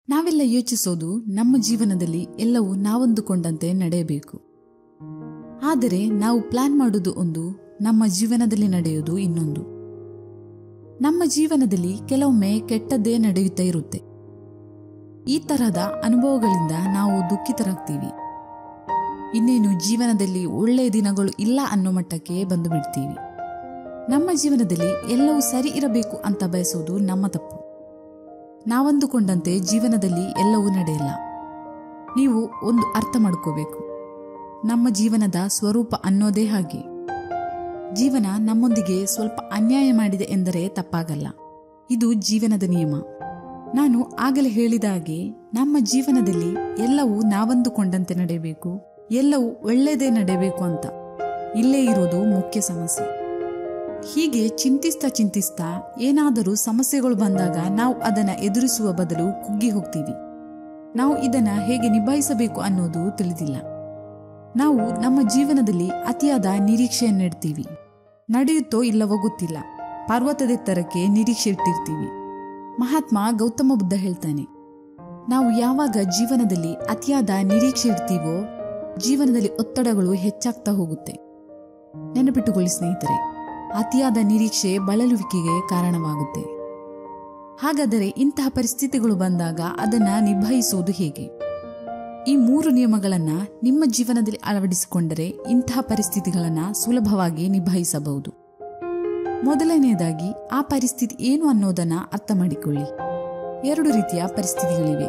ನಾವೆಲ್ಲ ಯೋಚಿಸೋದು ನಮ್ಮ ಜೀವನದಲ್ಲಿ ಎಲ್ಲವೂ ನಾವಂದುಕೊಂಡಂತೆ ನಡೆಯಬೇಕು ಆದರೆ ನಾವು ಪ್ಲಾನ್ ಮಾಡುವುದು ಒಂದು ನಮ್ಮ ಜೀವನದಲ್ಲಿ ನಡೆಯುವುದು ಇನ್ನೊಂದು ನಮ್ಮ ಜೀವನದಲ್ಲಿ ಕೆಲವೊಮ್ಮೆ ಕೆಟ್ಟದ್ದೇ ನಡೆಯುತ್ತಾ ಇರುತ್ತೆ ಈ ತರಹದ ಅನುಭವಗಳಿಂದ ನಾವು ದುಃಖಿತರಾಗ್ತೀವಿ ಇನ್ನೇನು ಜೀವನದಲ್ಲಿ ಒಳ್ಳೆಯ ದಿನಗಳು ಇಲ್ಲ ಅನ್ನೋ ಮಟ್ಟಕ್ಕೆ ಬಂದು ಬಿಡ್ತೀವಿ ನಮ್ಮ ಜೀವನದಲ್ಲಿ ಎಲ್ಲವೂ ಸರಿ ಇರಬೇಕು ಅಂತ ಬಯಸೋದು ನಮ್ಮ ತಪ್ಪು ನಾವಂದುಕೊಂಡಂತೆ ಜೀವನದಲ್ಲಿ ಎಲ್ಲವೂ ನಡೆಯಲ್ಲ ನೀವು ಒಂದು ಅರ್ಥ ಮಾಡ್ಕೋಬೇಕು ನಮ್ಮ ಜೀವನದ ಸ್ವರೂಪ ಅನ್ನೋದೇ ಹಾಗೆ ಜೀವನ ನಮ್ಮೊಂದಿಗೆ ಸ್ವಲ್ಪ ಅನ್ಯಾಯ ಮಾಡಿದೆ ಎಂದರೆ ತಪ್ಪಾಗಲ್ಲ ಇದು ಜೀವನದ ನಿಯಮ ನಾನು ಆಗಲೇ ಹೇಳಿದ ಹಾಗೆ ನಮ್ಮ ಜೀವನದಲ್ಲಿ ಎಲ್ಲವೂ ನಾವಂದುಕೊಂಡಂತೆ ನಡೆಯಬೇಕು ಎಲ್ಲವೂ ಒಳ್ಳೆಯದೇ ನಡೆಯಬೇಕು ಅಂತ ಇಲ್ಲೇ ಇರೋದು ಮುಖ್ಯ ಸಮಸ್ಯೆ ಹೀಗೆ ಚಿಂತಿಸ್ತಾ ಚಿಂತಿಸ್ತಾ ಏನಾದರೂ ಸಮಸ್ಯೆಗಳು ಬಂದಾಗ ನಾವು ಅದನ್ನ ಎದುರಿಸುವ ಬದಲು ಕುಗ್ಗಿ ಹೋಗ್ತೀವಿ ನಾವು ಇದನ್ನ ಹೇಗೆ ನಿಭಾಯಿಸಬೇಕು ಅನ್ನೋದು ತಿಳಿದಿಲ್ಲ ನಾವು ನಮ್ಮ ಜೀವನದಲ್ಲಿ ಅತಿಯಾದ ನಿರೀಕ್ಷೆಯನ್ನಿಡ್ತೀವಿ ನಡೆಯುತ್ತೋ ಇಲ್ಲವೋ ಗೊತ್ತಿಲ್ಲ ಪರ್ವತದೆತ್ತರಕ್ಕೆ ನಿರೀಕ್ಷೆ ಇಟ್ಟಿರ್ತೀವಿ ಮಹಾತ್ಮ ಗೌತಮ ಬುದ್ಧ ಹೇಳ್ತಾನೆ ನಾವು ಯಾವಾಗ ಜೀವನದಲ್ಲಿ ಅತಿಯಾದ ನಿರೀಕ್ಷೆ ಇಡ್ತೀವೋ ಜೀವನದಲ್ಲಿ ಒತ್ತಡಗಳು ಹೆಚ್ಚಾಗ್ತಾ ಹೋಗುತ್ತೆ ನೆನಪಿಟ್ಟುಕೊಳ್ಳಿ ಸ್ನೇಹಿತರೆ ಅತಿಯಾದ ನಿರೀಕ್ಷೆ ಬಳಲುವಿಕೆಗೆ ಕಾರಣವಾಗುತ್ತೆ ಹಾಗಾದರೆ ಇಂತಹ ಪರಿಸ್ಥಿತಿಗಳು ಬಂದಾಗ ಅದನ್ನ ನಿಭಾಯಿಸುವುದು ಹೇಗೆ ಈ ಮೂರು ನಿಯಮಗಳನ್ನ ನಿಮ್ಮ ಜೀವನದಲ್ಲಿ ಅಳವಡಿಸಿಕೊಂಡರೆ ಇಂತಹ ಪರಿಸ್ಥಿತಿಗಳನ್ನ ಸುಲಭವಾಗಿ ನಿಭಾಯಿಸಬಹುದು ಮೊದಲನೆಯದಾಗಿ ಆ ಪರಿಸ್ಥಿತಿ ಏನು ಅನ್ನೋದನ್ನ ಅರ್ಥ ಮಾಡಿಕೊಳ್ಳಿ ಎರಡು ರೀತಿಯ ಪರಿಸ್ಥಿತಿಗಳಿವೆ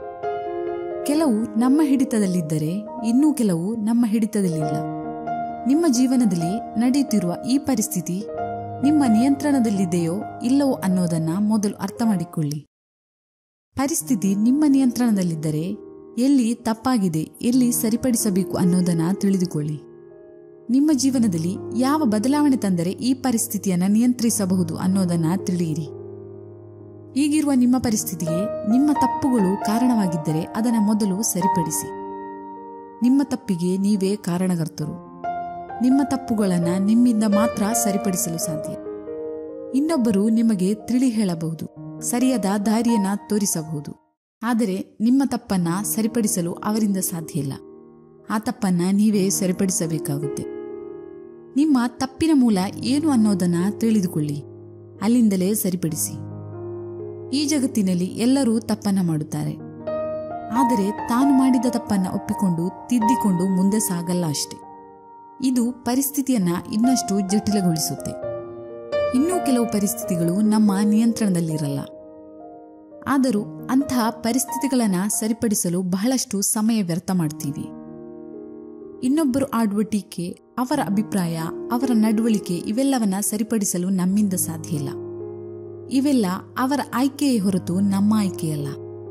ಕೆಲವು ನಮ್ಮ ಹಿಡಿತದಲ್ಲಿದ್ದರೆ ಇನ್ನೂ ಕೆಲವು ನಮ್ಮ ಹಿಡಿತದಲ್ಲಿಲ್ಲ ನಿಮ್ಮ ಜೀವನದಲ್ಲಿ ನಡೆಯುತ್ತಿರುವ ಈ ಪರಿಸ್ಥಿತಿ ನಿಮ್ಮ ನಿಯಂತ್ರಣದಲ್ಲಿದೆಯೋ ಇಲ್ಲವೋ ಅನ್ನೋದನ್ನ ಮೊದಲು ಅರ್ಥ ಮಾಡಿಕೊಳ್ಳಿ ಪರಿಸ್ಥಿತಿ ನಿಮ್ಮ ನಿಯಂತ್ರಣದಲ್ಲಿದ್ದರೆ ಎಲ್ಲಿ ತಪ್ಪಾಗಿದೆ ಎಲ್ಲಿ ಸರಿಪಡಿಸಬೇಕು ಅನ್ನೋದನ್ನ ತಿಳಿದುಕೊಳ್ಳಿ ನಿಮ್ಮ ಜೀವನದಲ್ಲಿ ಯಾವ ಬದಲಾವಣೆ ತಂದರೆ ಈ ಪರಿಸ್ಥಿತಿಯನ್ನ ನಿಯಂತ್ರಿಸಬಹುದು ಅನ್ನೋದನ್ನ ತಿಳಿಯಿರಿ ಈಗಿರುವ ನಿಮ್ಮ ಪರಿಸ್ಥಿತಿಗೆ ನಿಮ್ಮ ತಪ್ಪುಗಳು ಕಾರಣವಾಗಿದ್ದರೆ ಅದನ್ನು ಮೊದಲು ಸರಿಪಡಿಸಿ ನಿಮ್ಮ ತಪ್ಪಿಗೆ ನೀವೇ ಕಾರಣಕರ್ತರು ನಿಮ್ಮ ತಪ್ಪುಗಳನ್ನು ನಿಮ್ಮಿಂದ ಮಾತ್ರ ಸರಿಪಡಿಸಲು ಸಾಧ್ಯ ಇನ್ನೊಬ್ಬರು ನಿಮಗೆ ತಿಳಿ ಹೇಳಬಹುದು ಸರಿಯಾದ ದಾರಿಯನ್ನ ತೋರಿಸಬಹುದು ಆದರೆ ನಿಮ್ಮ ತಪ್ಪನ್ನ ಸರಿಪಡಿಸಲು ಅವರಿಂದ ಸಾಧ್ಯ ಇಲ್ಲ ಆ ತಪ್ಪನ್ನ ನೀವೇ ಸರಿಪಡಿಸಬೇಕಾಗುತ್ತೆ ನಿಮ್ಮ ತಪ್ಪಿನ ಮೂಲ ಏನು ಅನ್ನೋದನ್ನ ತಿಳಿದುಕೊಳ್ಳಿ ಅಲ್ಲಿಂದಲೇ ಸರಿಪಡಿಸಿ ಈ ಜಗತ್ತಿನಲ್ಲಿ ಎಲ್ಲರೂ ತಪ್ಪನ್ನ ಮಾಡುತ್ತಾರೆ ಆದರೆ ತಾನು ಮಾಡಿದ ತಪ್ಪನ್ನ ಒಪ್ಪಿಕೊಂಡು ತಿದ್ದಿಕೊಂಡು ಮುಂದೆ ಸಾಗಲ್ಲ ಅಷ್ಟೆ ಇದು ಪರಿಸ್ಥಿತಿಯನ್ನ ಇನ್ನಷ್ಟು ಜಟಿಲಗೊಳಿಸುತ್ತೆ ಇನ್ನೂ ಕೆಲವು ಪರಿಸ್ಥಿತಿಗಳು ನಮ್ಮ ನಿಯಂತ್ರಣದಲ್ಲಿರಲ್ಲ ಆದರೂ ಅಂತಹ ಪರಿಸ್ಥಿತಿಗಳನ್ನ ಸರಿಪಡಿಸಲು ಬಹಳಷ್ಟು ಸಮಯ ವ್ಯರ್ಥ ಮಾಡ್ತೀವಿ ಇನ್ನೊಬ್ಬರು ಆಡುವ ಟೀಕೆ ಅವರ ಅಭಿಪ್ರಾಯ ಅವರ ನಡವಳಿಕೆ ಇವೆಲ್ಲವನ್ನ ಸರಿಪಡಿಸಲು ನಮ್ಮಿಂದ ಸಾಧ್ಯ ಇಲ್ಲ ಇವೆಲ್ಲ ಅವರ ಆಯ್ಕೆಯೇ ಹೊರತು ನಮ್ಮ ಆಯ್ಕೆಯಲ್ಲ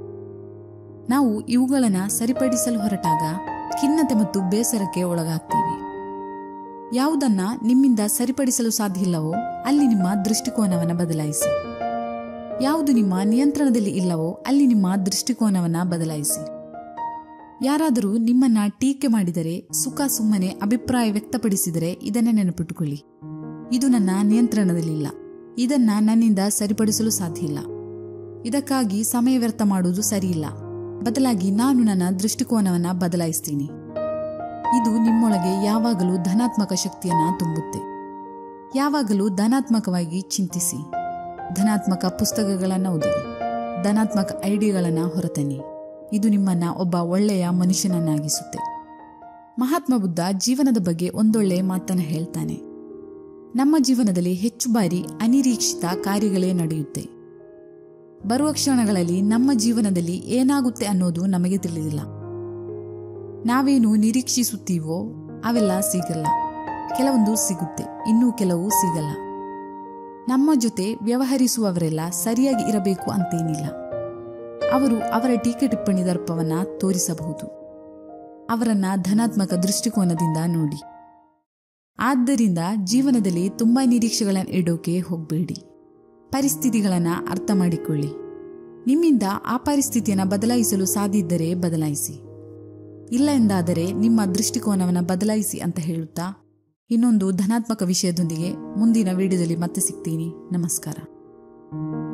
ನಾವು ಇವುಗಳನ್ನ ಸರಿಪಡಿಸಲು ಹೊರಟಾಗ ಖಿನ್ನತೆ ಮತ್ತು ಬೇಸರಕ್ಕೆ ಒಳಗಾಗ್ತೀವಿ ಯಾವುದನ್ನ ನಿಮ್ಮಿಂದ ಸರಿಪಡಿಸಲು ಸಾಧ್ಯ ಇಲ್ಲವೋ ಅಲ್ಲಿ ನಿಮ್ಮ ದೃಷ್ಟಿಕೋನವನ್ನು ಬದಲಾಯಿಸಿ ಯಾವುದು ನಿಮ್ಮ ನಿಯಂತ್ರಣದಲ್ಲಿ ಇಲ್ಲವೋ ಅಲ್ಲಿ ನಿಮ್ಮ ದೃಷ್ಟಿಕೋನವನ್ನು ಬದಲಾಯಿಸಿ ಯಾರಾದರೂ ನಿಮ್ಮನ್ನ ಟೀಕೆ ಮಾಡಿದರೆ ಸುಖ ಸುಮ್ಮನೆ ಅಭಿಪ್ರಾಯ ವ್ಯಕ್ತಪಡಿಸಿದರೆ ಇದನ್ನ ನೆನಪಿಟ್ಟುಕೊಳ್ಳಿ ಇದು ನನ್ನ ನಿಯಂತ್ರಣದಲ್ಲಿಲ್ಲ ಇದನ್ನ ನನ್ನಿಂದ ಸರಿಪಡಿಸಲು ಸಾಧ್ಯ ಇಲ್ಲ ಇದಕ್ಕಾಗಿ ಸಮಯ ವ್ಯರ್ಥ ಮಾಡುವುದು ಸರಿಯಿಲ್ಲ ಬದಲಾಗಿ ನಾನು ನನ್ನ ದೃಷ್ಟಿಕೋನವನ್ನ ಬದಲಾಯಿಸ್ತೀನಿ ಇದು ನಿಮ್ಮೊಳಗೆ ಯಾವಾಗಲೂ ಧನಾತ್ಮಕ ಶಕ್ತಿಯನ್ನ ತುಂಬುತ್ತೆ ಯಾವಾಗಲೂ ಧನಾತ್ಮಕವಾಗಿ ಚಿಂತಿಸಿ ಧನಾತ್ಮಕ ಪುಸ್ತಕಗಳನ್ನು ಓದಿರಿ ಧನಾತ್ಮಕ ಐಡಿಯಾಗಳನ್ನು ಹೊರತನ್ನಿ ಇದು ನಿಮ್ಮನ್ನ ಒಬ್ಬ ಒಳ್ಳೆಯ ಮನುಷ್ಯನನ್ನಾಗಿಸುತ್ತೆ ಮಹಾತ್ಮ ಬುದ್ಧ ಜೀವನದ ಬಗ್ಗೆ ಒಂದೊಳ್ಳೆ ಮಾತನ್ನ ಹೇಳ್ತಾನೆ ನಮ್ಮ ಜೀವನದಲ್ಲಿ ಹೆಚ್ಚು ಬಾರಿ ಅನಿರೀಕ್ಷಿತ ಕಾರ್ಯಗಳೇ ನಡೆಯುತ್ತೆ ಬರುವ ಕ್ಷಣಗಳಲ್ಲಿ ನಮ್ಮ ಜೀವನದಲ್ಲಿ ಏನಾಗುತ್ತೆ ಅನ್ನೋದು ನಮಗೆ ತಿಳಿದಿಲ್ಲ ನಾವೇನು ನಿರೀಕ್ಷಿಸುತ್ತೀವೋ ಅವೆಲ್ಲ ಸಿಗಲ್ಲ ಕೆಲವೊಂದು ಸಿಗುತ್ತೆ ಇನ್ನೂ ಕೆಲವು ಸಿಗಲ್ಲ ನಮ್ಮ ಜೊತೆ ವ್ಯವಹರಿಸುವವರೆಲ್ಲ ಸರಿಯಾಗಿ ಇರಬೇಕು ಅಂತೇನಿಲ್ಲ ಅವರು ಅವರ ಟೀಕೆ ಟಿಪ್ಪಣಿ ದರ್ಪವನ್ನ ತೋರಿಸಬಹುದು ಅವರನ್ನ ಧನಾತ್ಮಕ ದೃಷ್ಟಿಕೋನದಿಂದ ನೋಡಿ ಆದ್ದರಿಂದ ಜೀವನದಲ್ಲಿ ತುಂಬಾ ನಿರೀಕ್ಷೆಗಳನ್ನು ಇಡೋಕೆ ಹೋಗಬೇಡಿ ಪರಿಸ್ಥಿತಿಗಳನ್ನ ಅರ್ಥ ಮಾಡಿಕೊಳ್ಳಿ ನಿಮ್ಮಿಂದ ಆ ಪರಿಸ್ಥಿತಿಯನ್ನು ಬದಲಾಯಿಸಲು ಸಾಧ್ಯ ಇದ್ದರೆ ಬದಲಾಯಿಸಿ ಇಲ್ಲ ಎಂದಾದರೆ ನಿಮ್ಮ ದೃಷ್ಟಿಕೋನವನ್ನು ಬದಲಾಯಿಸಿ ಅಂತ ಹೇಳುತ್ತಾ ಇನ್ನೊಂದು ಧನಾತ್ಮಕ ವಿಷಯದೊಂದಿಗೆ ಮುಂದಿನ ವಿಡಿಯೋದಲ್ಲಿ ಮತ್ತೆ ಸಿಗ್ತೀನಿ ನಮಸ್ಕಾರ